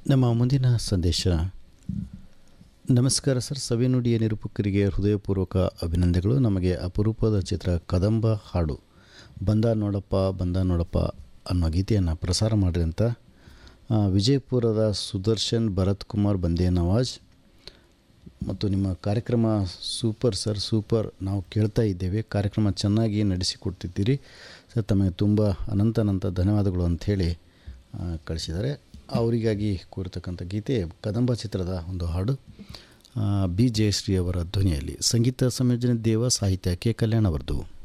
ನಮ್ಮ ಮುಂದಿನ ಸಂದೇಶ ನಮಸ್ಕಾರ ಸರ್ ಸವಿನುಡಿಯ ನಿರೂಪಕರಿಗೆ ಹೃದಯಪೂರ್ವಕ ಅಭಿನಂದನೆಗಳು ನಮಗೆ ಅಪರೂಪದ ಚಿತ್ರ ಕದಂಬ ಹಾಡು ಬಂದ ನೋಡಪ್ಪ ಬಂದ ನೋಡಪ್ಪ ಅನ್ನೋ ಗೀತೆಯನ್ನು ಪ್ರಸಾರ ಮಾಡಿರಿ ಅಂತ ಆ, ವಿಜಯಪುರದ ಸುದರ್ಶನ್ ಭರತ್ ಕುಮಾರ್ ಬಂದೇ ನವಾಜ್ ಮತ್ತು ನಿಮ್ಮ ಕಾರ್ಯಕ್ರಮ ಸೂಪರ್ ಸರ್ ಸೂಪರ್ ನಾವು ಕೇಳ್ತಾ ಇದ್ದೇವೆ ಕಾರ್ಯಕ್ರಮ ಚೆನ್ನಾಗಿ ನಡೆಸಿಕೊಡ್ತಿದ್ದೀರಿ ಸರ್ ತಮಗೆ ತುಂಬ ಅನಂತ ಅನಂತ ಧನ್ಯವಾದಗಳು ಅಂಥೇಳಿ ಆ, ಕಳಿಸಿದ್ದಾರೆ ಅವರಿಗಾಗಿ ಕೋರ್ತಕ್ಕಂಥ ಗೀತೆ ಕದಂಬ ಚಿತ್ರದ ಒಂದು ಹಾಡು ಆ, ಬಿ ಜಯಶ್ರೀ ಅವರ ಧ್ವನಿಯಲ್ಲಿ ಸಂಗೀತ ಸಂಯೋಜನೆ ದೇವ ಸಾಹಿತ್ಯ ಕೆ ಕಲ್ಯಾಣ್ ಅವರದು